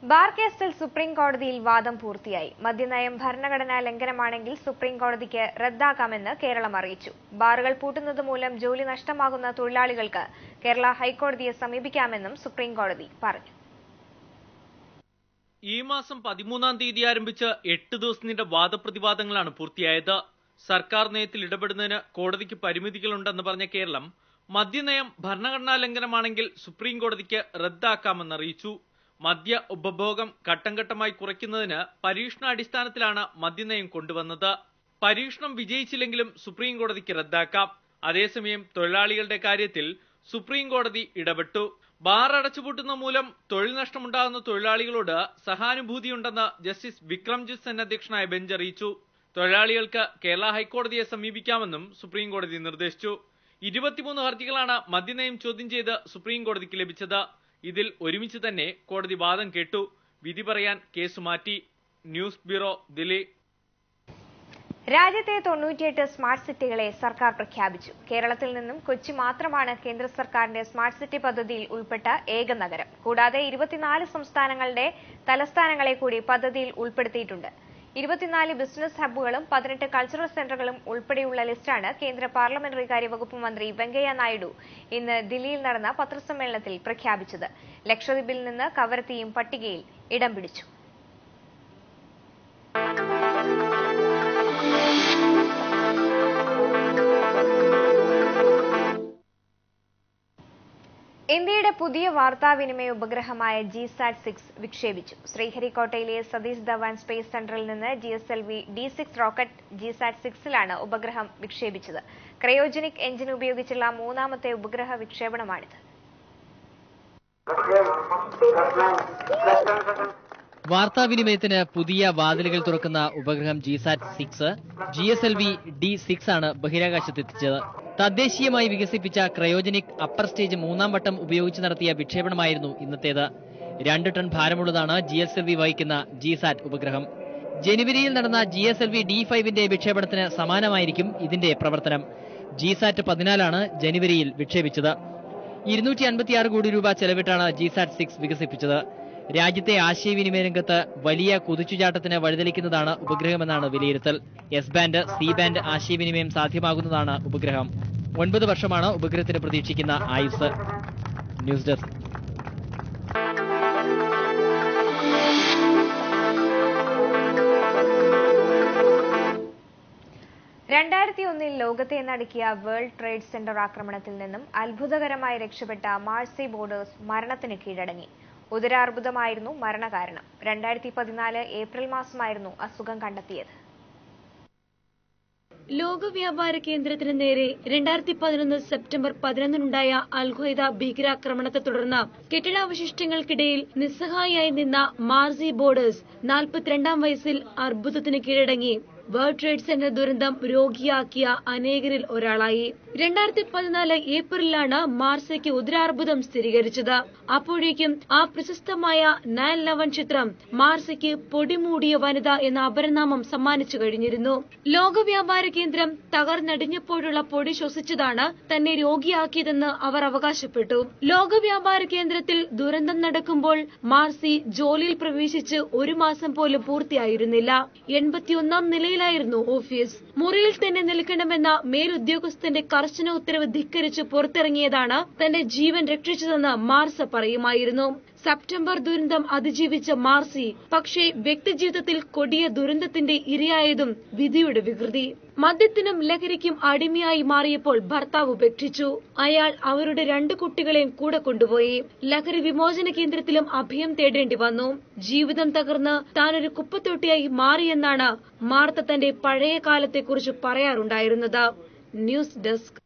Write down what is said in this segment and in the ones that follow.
bar കേസിൽ supreme കോടതിയിൽ വാദം പൂർത്തിയായി മദ്യനയം ഭരണഘടനാ ലംഘനമാണെങ്കിൽ സുപ്രീം കോടതിക്ക് റദ്ദാക്കാമെന്ന് കേരളം അറിയിച്ചു ബാറുകൾ പൂട്ടുന്നത് മൂലം ജോലി നഷ്ടമാകുന്ന തൊഴിലാളികൾക്ക് കേരള ഹൈക്കോടതിയെ സമീപിക്കാമെന്നും സുപ്രീം കോടതി പറഞ്ഞു ഈ മാസം പതിമൂന്നാം തീയതി ആരംഭിച്ച് എട്ട് ദിവസം നീണ്ട വാദപ്രതിവാദങ്ങളാണ് പൂർത്തിയായത് സർക്കാർ നയത്തിൽ ഇടപെടുന്നതിന് കോടതിക്ക് പരിമിതികളുണ്ടെന്ന് പറഞ്ഞ കേരളം മദ്യനയം ഭരണഘടനാ ലംഘനമാണെങ്കിൽ സുപ്രീം കോടതിക്ക് റദ്ദാക്കാമെന്ന് അറിയിച്ചു മദ്യ ഉപഭോഗം ഘട്ടം ഘട്ടമായി കുറയ്ക്കുന്നതിന് പരീക്ഷണാടിസ്ഥാനത്തിലാണ് മദ്യനയം കൊണ്ടുവന്നത് പരീക്ഷണം വിജയിച്ചില്ലെങ്കിലും സുപ്രീം കോടതിക്ക് റദ്ദാക്കാം അതേസമയം തൊഴിലാളികളുടെ കാര്യത്തിൽ സുപ്രീം കോടതി ഇടപെട്ടു ബാർ അടച്ചുപൂട്ടുന്ന മൂലം തൊഴിൽ നഷ്ടമുണ്ടാകുന്ന തൊഴിലാളികളോട് സഹാനുഭൂതിയുണ്ടെന്ന് ജസ്റ്റിസ് വിക്രംജിത്ത് സെൻ അധ്യക്ഷനായ ബെഞ്ച് അറിയിച്ചു തൊഴിലാളികൾക്ക് കേരള ഹൈക്കോടതിയെ സമീപിക്കാമെന്നും സുപ്രീം കോടതി നിർദ്ദേശിച്ചു ഇരുപത്തിമൂന്ന് ഹർജികളാണ് മദ്യനയം ചോദ്യം ചെയ്ത് സുപ്രീം കോടതിക്ക് ലഭിച്ചത് ഇതിൽ ഒരുമിച്ച് തന്നെ കോടതി വാദം കേട്ടു വിധി പറയാൻ കേസ് മാറ്റി ന്യൂസ് ബ്യൂറോ ദില്ലി രാജ്യത്തെ തൊണ്ണൂറ്റിയെട്ട് സ്മാർട്ട് സിറ്റികളെ സർക്കാർ പ്രഖ്യാപിച്ചു കേരളത്തിൽ നിന്നും കൊച്ചി മാത്രമാണ് കേന്ദ്ര സർക്കാരിന്റെ സ്മാർട്ട് സിറ്റി പദ്ധതിയിൽ ഉൾപ്പെട്ട ഏക നഗരം കൂടാതെ ഇരുപത്തിനാല് സംസ്ഥാനങ്ങളുടെ തലസ്ഥാനങ്ങളെ കൂടി പദ്ധതിയിൽ ഉൾപ്പെടുത്തിയിട്ടുണ്ട് ഇരുപത്തിനാല് ബിസിനസ് ഹബ്ബുകളും പതിനെട്ട് കൾച്ചറൽ സെന്ററുകളും ഉൾപ്പെടെയുള്ള ലിസ്റ്റാണ് കേന്ദ്ര പാർലമെന്ററി കാര്യ വകുപ്പ് മന്ത്രി വെങ്കയ്യ നായിഡു ഇന്ന് ദില്ലിയിൽ നടന്ന പത്രസമ്മേളനത്തിൽ പ്രഖ്യാപിച്ചത് ലക്ഷദ്വീപിൽ നിന്ന് കവരത്തിയും പട്ടികയിൽ ഇടം പിടിച്ചു ഇന്ത്യയുടെ പുതിയ വാർത്താവിനിമയ ഉപഗ്രഹമായ ജിസാറ്റ് സിക്സ് വിക്ഷേപിച്ചു ശ്രീഹരിക്കോട്ടയിലെ സതീഷ് ധവാൻ സ്പേസ് സെന്ററിൽ നിന്ന് G S L V D six rocket GSAT സിക്സിലാണ് ഉപഗ്രഹം വിക്ഷേപിച്ചത് ക്രയോജനിക് എഞ്ചിൻ ഉപയോഗിച്ചുള്ള മൂന്നാമത്തെ ഉപഗ്രഹ വിക്ഷേപണമാണിത് വാർത്താവിനിമയത്തിന് പുതിയ വാതിലുകൾ തുറക്കുന്ന ഉപഗ്രഹം GSAT six G S L V D six ആണ് ബഹിരാകാശത്തെത്തിച്ചത് തദ്ദേശീയമായി വികസിപ്പിച്ച ക്രയോജനിക് അപ്പർ സ്റ്റേജ് മൂന്നാം വട്ടം ഉപയോഗിച്ച് നടത്തിയ വിക്ഷേപണമായിരുന്നു ഇന്നത്തേത് രണ്ട് ടൺ ഭാരമുള്ളതാണ് ജി എസ് എൽ വി വഹിക്കുന്ന ജിസാറ്റ് ഉപഗ്രഹം ജനുവരിയിൽ നടന്ന G S L V D ഫൈവിന്റെ വിക്ഷേപണത്തിന് സമാനമായിരിക്കും ഇതിന്റെ പ്രവർത്തനം ജിസാറ്റ് പതിനാലാണ് ജനുവരിയിൽ വിക്ഷേപിച്ചത് ഇരുന്നൂറ്റി അൻപത്തിയാറ് കോടി രൂപ ചെലവിട്ടാണ് ജിസാറ്റ് സിക്സ് വികസിപ്പിച്ചത് രാജ്യത്തെ ആശയവിനിമയ രംഗത്ത് വലിയ കുതിച്ചുചാട്ടത്തിന് വഴിതെളിക്കുന്നതാണ് ഉപഗ്രഹമെന്നാണ് വിലയിരുത്തൽ എസ് ബാൻഡ് സി ബാൻഡ് ആശയവിനിമയം സാധ്യമാകുന്നതാണ് ഉപഗ്രഹം ഒൻപത് വർഷമാണ് ഉപഗ്രഹത്തിന് പ്രതീക്ഷിക്കുന്ന ആയുസ് ന്യൂസ് ഡെസ്ക് രണ്ടായിരത്തി ഒന്നിൽ ലോകത്തെ നടുക്കിയ വേൾഡ് ട്രേഡ് സെന്റർ ആക്രമണത്തിൽ നിന്നും അത്ഭുതകരമായി രക്ഷപ്പെട്ട മാഴ്സി ബോർഡേഴ്സ് മരണത്തിന് കീഴടങ്ങി ഉദരാർബുദമായിരുന്നു മരണകാരണം രണ്ടായിരത്തി പതിനാല് ഏപ്രിൽ മാസമായിരുന്നു അസുഖം കണ്ടെത്തിയത് ലോക വ്യാപാര കേന്ദ്രത്തിന് നേരെ രണ്ടായിരത്തി പതിനൊന്ന് സെപ്റ്റംബർ പതിനൊന്നിനുണ്ടായ അൽഖ്വയ്ദ ഭീകരാക്രമണത്തെ തുടർന്ന് കെട്ടിടാവശിഷ്ടങ്ങൾക്കിടയിൽ നിസ്സഹായിയായി നിന്ന മാർസി ബോർഡേഴ്സ് നാൽപ്പത്തിരണ്ടാം വയസ്സിൽ അർബുദത്തിന് കീഴടങ്ങി വേൾഡ് ട്രേഡ് സെന്റർ ദുരന്തം രോഗിയാക്കിയ അനേകരിൽ ഒരാളായി രണ്ടായിരത്തി പതിനാല് ഏപ്രിലാണ് മാർസയ്ക്ക് ഉദരാർബുദം സ്ഥിരീകരിച്ചത് അപ്പോഴേക്കും ആ പ്രശസ്തമായ നയൻ ലവൻ ചിത്രം മാർസയ്ക്ക് പൊടിമൂടിയ വനിത എന്ന അപരനാമം സമ്മാനിച്ചു കഴിഞ്ഞിരുന്നു ലോക വ്യാപാര കേന്ദ്രം തകർന്നടിഞ്ഞപ്പോഴുള്ള പൊടി ശ്വസിച്ചതാണ് തന്നെ രോഗിയാക്കിയതെന്ന് അവർ അവകാശപ്പെട്ടു ലോക വ്യാപാര കേന്ദ്രത്തിൽ ദുരന്തം നടക്കുമ്പോൾ മാർസി ജോലിയിൽ പ്രവേശിച്ച് ഒരു മാസം പോലും പൂർത്തിയായിരുന്നില്ല എൺപത്തിയൊന്നാം നിലയിലായിരുന്നു ഓഫീസ് മുറിയിൽ തന്നെ നിൽക്കണമെന്ന മേലുദ്യോഗസ്ഥന്റെ കർശന ഉത്തരവ് ധിക്കരിച്ച് പുറത്തിറങ്ങിയതാണ് തന്റെ ജീവൻ രക്ഷിച്ചതെന്ന് മാർസ പറയുമായിരുന്നു സെപ്റ്റംബർ ദുരന്തം അതിജീവിച്ച മാർസി പക്ഷേ വ്യക്തിജീവിതത്തിൽ കൊടിയ ദുരന്തത്തിന്റെ ഇരയായതും വിധിയുടെ വികൃതി മദ്യത്തിനും ലഹരിക്കും അടിമയായി മാറിയപ്പോൾ ഭർത്താവ് ഉപേക്ഷിച്ചു അയാൾ അവരുടെ രണ്ട് കുട്ടികളെയും കൂടെ കൊണ്ടുപോയി ലഹരി വിമോചന കേന്ദ്രത്തിലും അഭയം തേടേണ്ടി വന്നു ജീവിതം തകർന്ന് താനൊരു കുപ്പത്തൊട്ടിയായി മാറിയെന്നാണ് മാർത്ത തന്റെ പഴയ കാലത്തെക്കുറിച്ച് പറയാറുണ്ടായിരുന്നത് ന്യൂസ് ഡെസ്ക്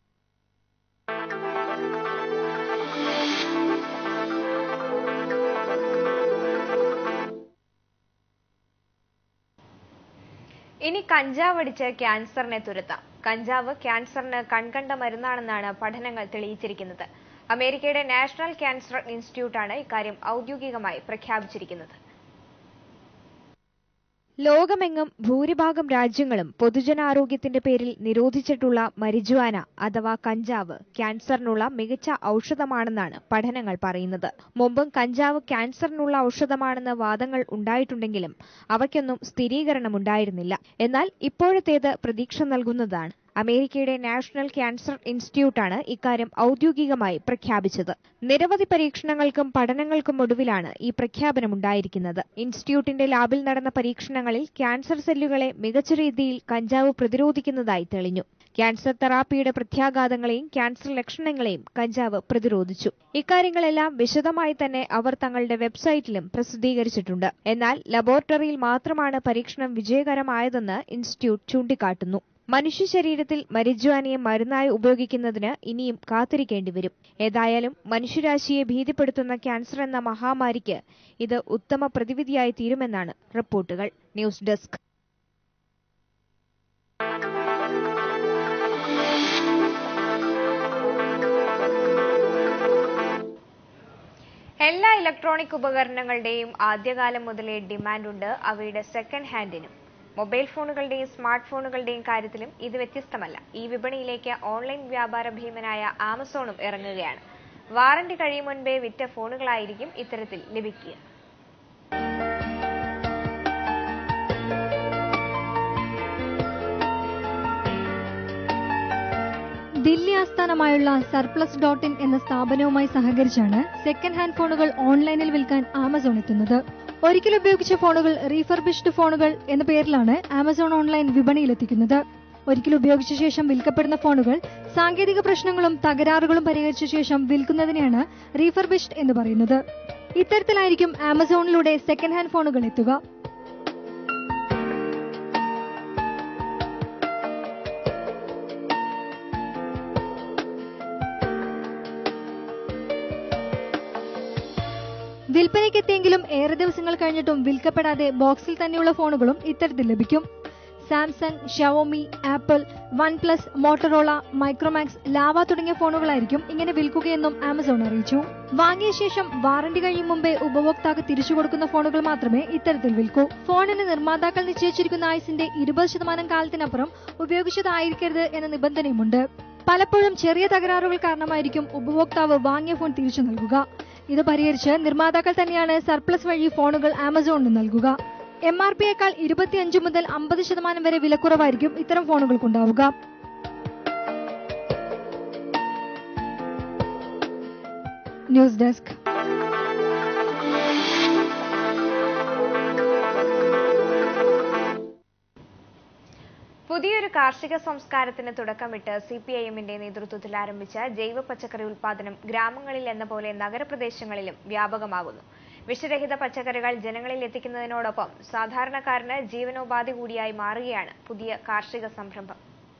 ഇനി കഞ്ചാവ് അടിച്ച് ക്യാൻസറിനെ തുരത്താം കഞ്ചാവ് ക്യാൻസറിന് കൺകണ്ട മരുന്നാണെന്നാണ് പഠനങ്ങൾ തെളിയിച്ചിരിക്കുന്നത് അമേരിക്കയുടെ നാഷണൽ ക്യാൻസർ ഇൻസ്റ്റിറ്റ്യൂട്ടാണ് ഇക്കാര്യം ഔദ്യോഗികമായി പ്രഖ്യാപിച്ചിരിക്കുന്നത് ലോകമെങ്ങും ഭൂരിഭാഗം രാജ്യങ്ങളും പൊതുജനാരോഗ്യത്തിന്റെ പേരിൽ നിരോധിച്ചിട്ടുള്ള മരിജുവാന അഥവാ കഞ്ചാവ് ക്യാൻസറിനുള്ള മികച്ച ഔഷധമാണെന്നാണ് പഠനങ്ങൾ പറയുന്നത് മുമ്പും കഞ്ചാവ് ക്യാൻസറിനുള്ള ഔഷധമാണെന്ന വാദങ്ങൾ ഉണ്ടായിട്ടുണ്ടെങ്കിലും അവയ്ക്കൊന്നും സ്ഥിരീകരണമുണ്ടായിരുന്നില്ല എന്നാൽ ഇപ്പോഴത്തേത് പ്രതീക്ഷ നൽകുന്നതാണ് അമേരിക്കയുടെ നാഷണൽ ക്യാൻസർ ഇൻസ്റ്റിറ്റ്യൂട്ടാണ് ഇക്കാര്യം ഔദ്യോഗികമായി പ്രഖ്യാപിച്ചത് നിരവധി പരീക്ഷണങ്ങൾക്കും പഠനങ്ങൾക്കും ഒടുവിലാണ് ഈ പ്രഖ്യാപനമുണ്ടായിരിക്കുന്നത് ഇൻസ്റ്റിറ്റ്യൂട്ടിന്റെ ലാബിൽ നടന്ന പരീക്ഷണങ്ങളിൽ ക്യാൻസർ സെല്ലുകളെ മികച്ച രീതിയിൽ കഞ്ചാവ് പ്രതിരോധിക്കുന്നതായി തെളിഞ്ഞു ക്യാൻസർ തെറാപ്പിയുടെ പ്രത്യാഘാതങ്ങളെയും ക്യാൻസർ ലക്ഷണങ്ങളെയും കഞ്ചാവ് പ്രതിരോധിച്ചു ഇക്കാര്യങ്ങളെല്ലാം വിശദമായി തന്നെ അവർ തങ്ങളുടെ വെബ്സൈറ്റിലും പ്രസിദ്ധീകരിച്ചിട്ടുണ്ട് എന്നാൽ ലബോറട്ടറിയിൽ മാത്രമാണ് പരീക്ഷണം വിജയകരമായതെന്ന് ഇൻസ്റ്റിറ്റ്യൂട്ട് ചൂണ്ടിക്കാട്ടുന്നു മനുഷ്യ ശരീരത്തിൽ മരിജ്വാനിയെ മരുന്നായി ഉപയോഗിക്കുന്നതിന് ഇനിയും കാത്തിരിക്കേണ്ടി വരും ഏതായാലും മനുഷ്യരാശിയെ ഭീതിപ്പെടുത്തുന്ന ക്യാൻസർ എന്ന മഹാമാരിക്ക് ഇത് ഉത്തമ പ്രതിവിധിയായി തീരുമെന്നാണ് റിപ്പോർട്ടുകൾ ന്യൂസ് ഡെസ്ക് എല്ലാ ഇലക്ട്രോണിക് ഉപകരണങ്ങളുടെയും ആദ്യകാലം മുതലേ ഡിമാൻഡുണ്ട് അവയുടെ സെക്കൻഡ് ഹാൻഡിനും മൊബൈൽ ഫോണുകളുടെയും സ്മാർട്ട് ഫോണുകളുടെയും കാര്യത്തിലും ഇത് വ്യത്യസ്തമല്ല ഈ വിപണിയിലേക്ക് ഓൺലൈൻ വ്യാപാര ഭീമനായ ആമസോണും ഇറങ്ങുകയാണ് വാറന്റി കഴിയും മുൻപേ വിറ്റ ഫോണുകളായിരിക്കും ഇത്തരത്തിൽ ലഭിക്കുക ദില്ലി ആസ്ഥാനമായുള്ള സർപ്ലസ് ഡോട്ട് ഇൻ എന്ന സ്ഥാപനവുമായി സഹകരിച്ചാണ് സെക്കൻഡ് ഹാൻഡ് ഫോണുകൾ ഓൺലൈനിൽ വിൽക്കാൻ ആമസോൺ എത്തുന്നത് ഒരിക്കൽ ഉപയോഗിച്ച ഫോണുകൾ റീഫർബിഷ്ഡ് ഫോണുകൾ എന്ന പേരിലാണ് ആമസോൺ ഓൺലൈൻ വിപണിയിലെത്തിക്കുന്നത് ഒരിക്കൽ ഉപയോഗിച്ച ശേഷം വിൽക്കപ്പെടുന്ന ഫോണുകൾ സാങ്കേതിക പ്രശ്നങ്ങളും തകരാറുകളും പരിഹരിച്ച ശേഷം വിൽക്കുന്നതിനെയാണ് റീഫർബിഷ്ഡ് എന്ന് പറയുന്നത് ഇത്തരത്തിലായിരിക്കും ആമസോണിലൂടെ സെക്കൻഡ് ഹാൻഡ് ഫോണുകൾ എത്തുക വിൽപ്പനയ്ക്കെത്തിയെങ്കിലും ഏറെ ദിവസങ്ങൾ കഴിഞ്ഞിട്ടും വിൽക്കപ്പെടാതെ ബോക്സിൽ തന്നെയുള്ള ഫോണുകളും ഇത്തരത്തിൽ ലഭിക്കും Samsung Xiaomi Apple OnePlus Motorola Micromax Lava തുടങ്ങിയ ഫോണുകളായിരിക്കും ഇങ്ങനെ വിൽക്കുകയെന്നും ആമസോൺ അറിയിച്ചു വാങ്ങിയ ശേഷം വാറന്റി കഴിയും മുമ്പേ ഉപഭോക്താക്കൾ തിരിച്ചു കൊടുക്കുന്ന ഫോണുകൾ മാത്രമേ ഇത്തരത്തിൽ വിൽക്കൂ ഫോണിന് നിർമ്മാതാക്കൾ നിശ്ചയിച്ചിരിക്കുന്ന ആയുസിന്റെ ഇരുപത് ശതമാനം കാലത്തിനപ്പുറം ഉപയോഗിച്ചതായിരിക്കരുത് എന്ന നിബന്ധനയുമുണ്ട് പലപ്പോഴും ചെറിയ തകരാറുകൾ കാരണമായിരിക്കും ഉപഭോക്താവ് വാങ്ങിയ ഫോൺ തിരിച്ചു നൽകുക ഇത് പരിഹരിച്ച് നിർമ്മാതാക്കൾ തന്നെയാണ് സർപ്ലസ് വഴി ഫോണുകൾ ആമസോണിന് നൽകുക എം ആർ പിയേക്കാൾ ഇരുപത്തിയഞ്ച് മുതൽ അമ്പത് ശതമാനം വരെ വിലക്കുറവായിരിക്കും ഇത്തരം ഫോണുകൾക്കുണ്ടാവുക ന്യൂസ് ഡെസ്ക് പുതിയൊരു കാർഷിക സംസ്കാരത്തിന് തുടക്കമിട്ട് സി പി ഐ എമ്മിന്റെ നേതൃത്വത്തിൽ ആരംഭിച്ച ജൈവ പച്ചക്കറി ഉൽപാദനം ഗ്രാമങ്ങളിൽ എന്ന പോലെ നഗരപ്രദേശങ്ങളിലും വ്യാപകമാകുന്നു വിഷരഹിത പച്ചക്കറികൾ ജനങ്ങളിൽ എത്തിക്കുന്നതിനോടൊപ്പം സാധാരണക്കാരന് ജീവനോപാധി കൂടിയായി മാറുകയാണ് പുതിയ കാർഷിക സംരംഭം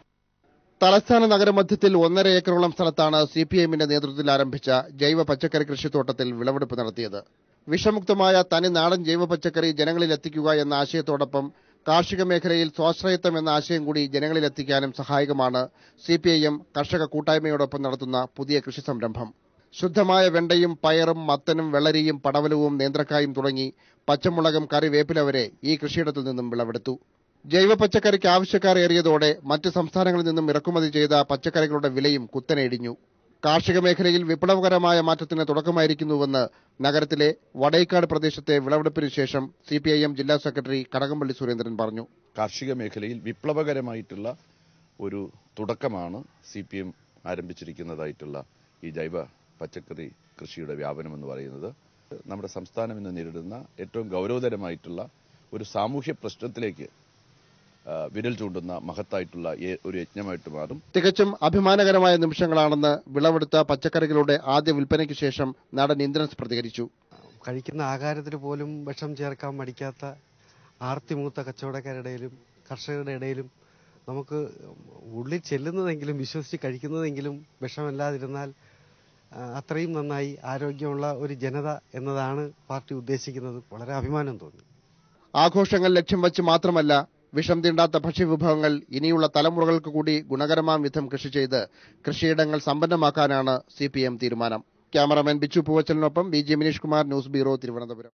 തലസ്ഥാന നഗരമധ്യത്തിൽ ഒന്നര ഏക്കറോളം സ്ഥലത്താണ് സി പി എമ്മിന്റെ നേതൃത്വത്തിൽ ആരംഭിച്ച ജൈവ പച്ചക്കറി കൃഷിത്തോട്ടത്തിൽ വിളവെടുപ്പ് നടത്തിയത് വിഷമുക്തമായ തനി നാടൻ ജൈവ പച്ചക്കറി ജനങ്ങളിൽ എത്തിക്കുക എന്ന ആശയത്തോടൊപ്പം കാർഷിക മേഖലയിൽ സ്വാശ്രയത്വം എന്ന ആശയം കൂടി ജനങ്ങളിൽ എത്തിക്കാനും സഹായകമാണ് സി പി ഐ എം കർഷക കൂട്ടായ്മയോടൊപ്പം നടത്തുന്ന പുതിയ കൃഷി സംരംഭം ശുദ്ധമായ വെണ്ടയും പയറും മത്തനും വെള്ളരിയും പടവലവും നേന്ത്രക്കായും തുടങ്ങി പച്ചമുളകും കറിവേപ്പില വരെ ഈ കൃഷിയിടത്തിൽ നിന്നും വിളവെടുത്തു ജൈവ പച്ചക്കറിക്ക് ആവശ്യക്കാർ ഏറിയതോടെ മറ്റ് സംസ്ഥാനങ്ങളിൽ നിന്നും ഇറക്കുമതി ചെയ്ത പച്ചക്കറികളുടെ വിലയും കുത്തനെ ഇടിഞ്ഞു കാർഷിക മേഖലയിൽ വിപ്ലവകരമായ മാറ്റത്തിന് തുടക്കമായിരിക്കുന്നുവെന്ന് നഗരത്തിലെ വടൈക്കാട് പ്രദേശത്തെ വിളവെടുപ്പിന് ശേഷം സി പി ഐ എം ജില്ലാ സെക്രട്ടറി കടകംപള്ളി സുരേന്ദ്രൻ പറഞ്ഞു കാർഷിക മേഖലയിൽ വിപ്ലവകരമായിട്ടുള്ള ഒരു തുടക്കമാണ് സി പി എം ആരംഭിച്ചിരിക്കുന്നതായിട്ടുള്ള ഈ ജൈവ പച്ചക്കറി കൃഷിയുടെ വ്യാപനം എന്ന് പറയുന്നത് നമ്മുടെ സംസ്ഥാനം ഇന്ന് നേരിടുന്ന ഏറ്റവും ഗൗരവതരമായിട്ടുള്ള ഒരു സാമൂഹ്യ പ്രശ്നത്തിലേക്ക് ആ, വിരൽ ചൂണ്ടുന്ന മഹത്തായിട്ടുള്ള ഏ- ഒരു യജ്ഞമായിട്ട് മാറും തികച്ചും അഭിമാനകരമായ നിമിഷങ്ങളാണെന്ന് വിളവെടുത്ത പച്ചക്കറികളുടെ ആദ്യ വിൽപ്പനയ്ക്ക് ശേഷം നടൻ ഇന്ദ്രൻസ് പ്രതികരിച്ചു കഴിക്കുന്ന ആഹാരത്തിൽ പോലും വിഷം ചേർക്കാൻ മടിക്കാത്ത ആർത്തിമൂത്ത കച്ചവടക്കാരുടെയിലും കർഷകരുടെ ഇടയിലും നമുക്ക് ഉള്ളിൽ ചെല്ലുന്നതെങ്കിലും വിശ്വസിച്ച് കഴിക്കുന്നതെങ്കിലും വിഷമല്ലാതിരുന്നാൽ ആ, അത്രയും നന്നായി ആരോഗ്യമുള്ള ഒരു ജനത എന്നതാണ് പാർട്ടി ഉദ്ദേശിക്കുന്നത് വളരെ അഭിമാനം തോന്നി ആഘോഷങ്ങൾ ലക്ഷ്യം വച്ച് മാത്രമല്ല വിഷം തീണ്ടാത്ത ഭക്ഷ്യവിഭവങ്ങൾ ഇനിയുള്ള തലമുറകൾക്ക് കൂടി ഗുണകരമാം വിധം കൃഷി ചെയ്ത് കൃഷിയിടങ്ങൾ സമ്പന്നമാക്കാനാണ് സി തീരുമാനം ക്യാമറാമാൻ ബിച്ചു പൂവച്ചലിനൊപ്പം B J Mineesh Kumar news bureau Thiruvananthapuram